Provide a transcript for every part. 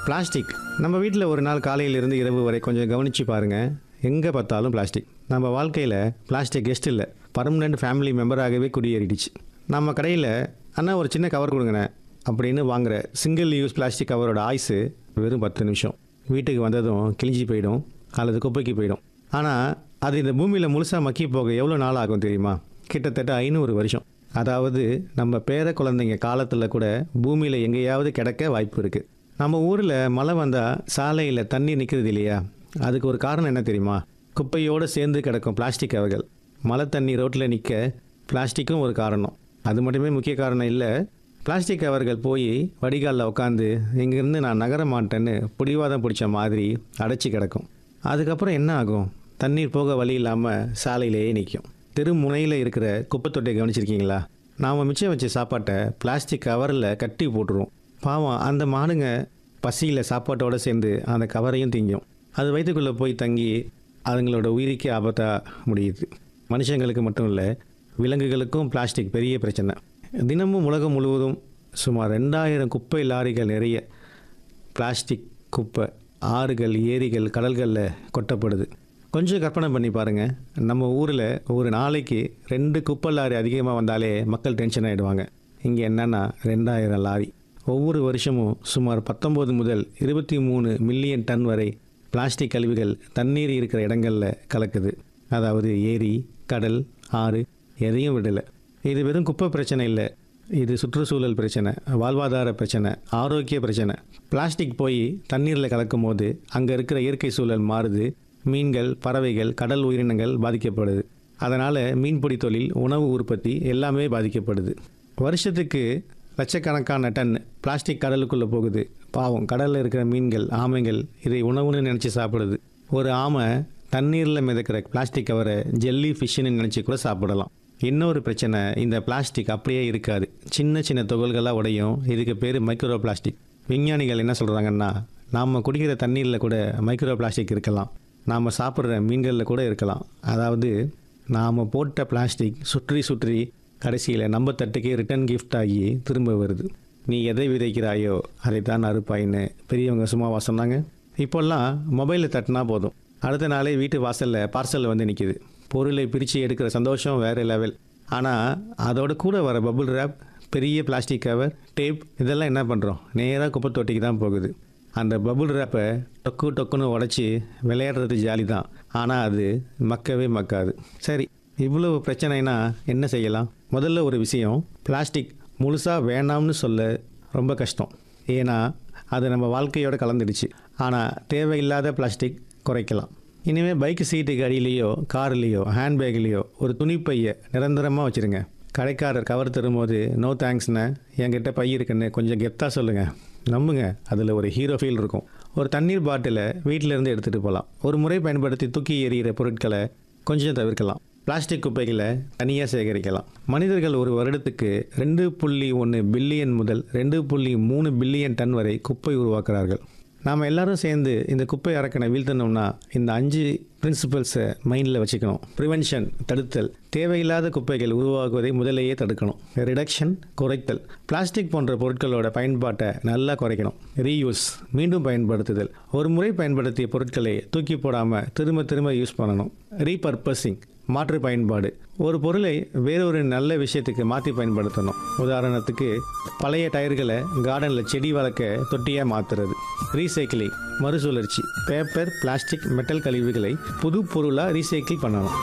plastic நம்ம வீட்டில் ஒரு நாள் காலையிலிருந்து இரவு வரை கொஞ்சம் கவனித்து பாருங்கள் எங்கே பார்த்தாலும் பிளாஸ்டிக் நம்ம வாழ்க்கையில் பிளாஸ்டிக் கெஸ்ட் இல்லை பர்மனெண்ட் ஃபேமிலி மெம்பராகவே குடியேறிடுச்சு நம்ம கடையில் அண்ணா ஒரு சின்ன கவர் கொடுங்கண்ணே அப்படின்னு வாங்குற சிங்கிள் யூஸ் பிளாஸ்டிக் கவரோட ஆயுசு வெறும் பத்து நிமிஷம் வீட்டுக்கு வந்ததும் கிழிஞ்சி போயிடும் அல்லது குப்பைக்கு போயிடும் ஆனால் அது இந்த பூமியில் முழுசாக மக்கி போக எவ்வளோ நாள் ஆகும் தெரியுமா கிட்டத்தட்ட ஐநூறு வருஷம் அதாவது நம்ம பேர குழந்தைங்க காலத்தில் கூட பூமியில் எங்கேயாவது கிடக்க வாய்ப்பு இருக்குது நம்ம ஊரில் மழை வந்தால் சாலையில் தண்ணி நிற்கிறது இல்லையா அதுக்கு ஒரு காரணம் என்ன தெரியுமா குப்பையோடு சேர்ந்து கிடக்கும் பிளாஸ்டிக் கவர்கள் மழை தண்ணி ரோட்டில் நிற்க பிளாஸ்டிக்கும் ஒரு காரணம் அது மட்டுமே முக்கிய காரணம் இல்லை பிளாஸ்டிக் கவர்கள் போய் வடிகாலில் உட்காந்து இங்கேருந்து நான் நகர மாட்டேன்னு பிடிவாதம் பிடிச்ச மாதிரி அடைச்சி கிடக்கும் அதுக்கப்புறம் என்ன ஆகும் தண்ணீர் போக வழி இல்லாமல் சாலையிலேயே நிற்கும் தெரு முனையில் இருக்கிற குப்பை தொட்டியை கவனிச்சிருக்கீங்களா நாம் மிச்சம் வச்ச சாப்பாட்டை பிளாஸ்டிக் கவரில் கட்டி போட்டுருவோம் பாவம் அந்த மாடுங்க பசியில் சாப்பாட்டோடு சேர்ந்து அந்த கவரையும் திங்கும் அது வயிற்றுக்குள்ளே போய் தங்கி அதுங்களோட உயிருக்கே ஆபத்தாக முடியுது மனுஷங்களுக்கு மட்டும் இல்லை விலங்குகளுக்கும் பிளாஸ்டிக் பெரிய பிரச்சனை தினமும் உலகம் முழுவதும் சுமார் ரெண்டாயிரம் குப்பை லாரிகள் நிறைய பிளாஸ்டிக் குப்பை ஆறுகள் ஏரிகள் கடல்களில் கொட்டப்படுது கொஞ்சம் கற்பனை பண்ணி பாருங்கள் நம்ம ஊரில் ஒரு நாளைக்கு ரெண்டு குப்பை லாரி அதிகமாக வந்தாலே மக்கள் டென்ஷன் ஆகிடுவாங்க இங்கே என்னென்னா ரெண்டாயிரம் லாரி ஒவ்வொரு வருஷமும் சுமார் பத்தொம்போது முதல் இருபத்தி மூணு மில்லியன் டன் வரை பிளாஸ்டிக் கழிவுகள் தண்ணீர் இருக்கிற இடங்களில் கலக்குது அதாவது ஏரி கடல் ஆறு எதையும் விடலை இது வெறும் குப்பை பிரச்சனை இல்லை இது சுற்றுச்சூழல் பிரச்சனை வாழ்வாதார பிரச்சனை ஆரோக்கிய பிரச்சனை பிளாஸ்டிக் போய் தண்ணீரில் கலக்கும் போது அங்கே இருக்கிற இயற்கை சூழல் மாறுது மீன்கள் பறவைகள் கடல் உயிரினங்கள் பாதிக்கப்படுது அதனால் மீன்பிடி தொழில் உணவு உற்பத்தி எல்லாமே பாதிக்கப்படுது வருஷத்துக்கு லட்சக்கணக்கான டன் பிளாஸ்டிக் கடலுக்குள்ளே போகுது பாவம் கடலில் இருக்கிற மீன்கள் ஆமைகள் இதை உணவுன்னு நினச்சி சாப்பிடுது ஒரு ஆமை தண்ணீரில் மிதக்கிற பிளாஸ்டிக் கவரை ஜெல்லி ஃபிஷ்ஷுன்னு நினச்சி கூட சாப்பிடலாம் இன்னொரு பிரச்சனை இந்த பிளாஸ்டிக் அப்படியே இருக்காது சின்ன சின்ன துகள்களாக உடையும் இதுக்கு பேர் மைக்ரோ பிளாஸ்டிக் விஞ்ஞானிகள் என்ன சொல்கிறாங்கன்னா நாம் குடிக்கிற தண்ணீரில் கூட மைக்ரோ பிளாஸ்டிக் இருக்கலாம் நாம் சாப்பிட்ற மீன்களில் கூட இருக்கலாம் அதாவது நாம் போட்ட பிளாஸ்டிக் சுற்றி சுற்றி கடைசியில் நம்ம தட்டுக்கே ரிட்டர்ன் கிஃப்ட் ஆகி திரும்ப வருது நீ எதை விதைக்கிறாயோ அதை தான் அறுப்பாயின்னு பெரியவங்க சும்மாவா சொன்னாங்க இப்போல்லாம் மொபைலில் தட்டினா போதும் அடுத்த நாளே வீட்டு வாசலில் பார்சல் வந்து நிற்கிது பொருளை பிரித்து எடுக்கிற சந்தோஷம் வேறு லெவல் ஆனால் அதோட கூட வர பபுள் ரேப் பெரிய பிளாஸ்டிக் கவர் டேப் இதெல்லாம் என்ன பண்ணுறோம் நேராக குப்பை தொட்டிக்கு தான் போகுது அந்த பபுள் ரேப்பை டொக்கு டொக்குன்னு உடச்சி விளையாடுறது ஜாலி தான் ஆனால் அது மக்கவே மக்காது சரி இவ்வளவு பிரச்சனைனா என்ன செய்யலாம் முதல்ல ஒரு விஷயம் பிளாஸ்டிக் முழுசாக வேணாம்னு சொல்ல ரொம்ப கஷ்டம் ஏன்னா அது நம்ம வாழ்க்கையோட கலந்துடுச்சு ஆனால் தேவையில்லாத பிளாஸ்டிக் குறைக்கலாம் இனிமேல் பைக் சீட்டுக்கு அடியிலையோ கார்லேயோ ஹேண்ட்பேக்லேயோ ஒரு துணிப்பையை நிரந்தரமாக வச்சுருங்க கடைக்காரர் கவர் தரும்போது நோ தேங்க்ஸ்ண்ணே என்கிட்ட பை இருக்குன்னு கொஞ்சம் கெத்தாக சொல்லுங்கள் நம்புங்க அதில் ஒரு ஹீரோ ஃபீல் இருக்கும் ஒரு தண்ணீர் பாட்டிலை வீட்டிலேருந்து எடுத்துகிட்டு போகலாம் ஒரு முறை பயன்படுத்தி தூக்கி எறிகிற பொருட்களை கொஞ்சம் தவிர்க்கலாம் பிளாஸ்டிக் குப்பைகளை தனியாக சேகரிக்கலாம் மனிதர்கள் ஒரு வருடத்துக்கு ரெண்டு புள்ளி ஒன்று பில்லியன் முதல் ரெண்டு புள்ளி மூணு பில்லியன் டன் வரை குப்பை உருவாக்குறார்கள் நாம் எல்லாரும் சேர்ந்து இந்த குப்பை அரக்கனை வீழ்த்தணும்னா இந்த அஞ்சு பிரின்சிபல்ஸை மைண்டில் வச்சுக்கணும் ப்ரிவென்ஷன் தடுத்தல் தேவையில்லாத குப்பைகள் உருவாகுவதை முதலேயே தடுக்கணும் ரிடக்ஷன் குறைத்தல் பிளாஸ்டிக் போன்ற பொருட்களோட பயன்பாட்டை நல்லா குறைக்கணும் ரீயூஸ் மீண்டும் பயன்படுத்துதல் ஒரு முறை பயன்படுத்திய பொருட்களை தூக்கி போடாமல் திரும்ப திரும்ப யூஸ் பண்ணணும் ரீபர்பஸிங் மாற்று பயன்பாடு ஒரு பொருளை வேறொரு நல்ல விஷயத்துக்கு மாற்றி பயன்படுத்தணும் உதாரணத்துக்கு பழைய டயர்களை கார்டனில் செடி வளர்க்க தொட்டியாக மாற்றுறது ரீசைக்கிளிங் மறுசுழற்சி பேப்பர் பிளாஸ்டிக் மெட்டல் கழிவுகளை புது பொருளாக ரீசைக்கிள் பண்ணணும்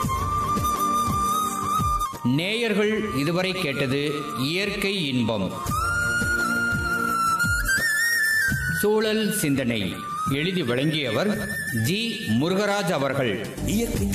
நேயர்கள் இதுவரை கேட்டது இயற்கை இன்பம் சூழல் சிந்தனை எழுதி வழங்கியவர் ஜி முருகராஜ் அவர்கள் இயற்கை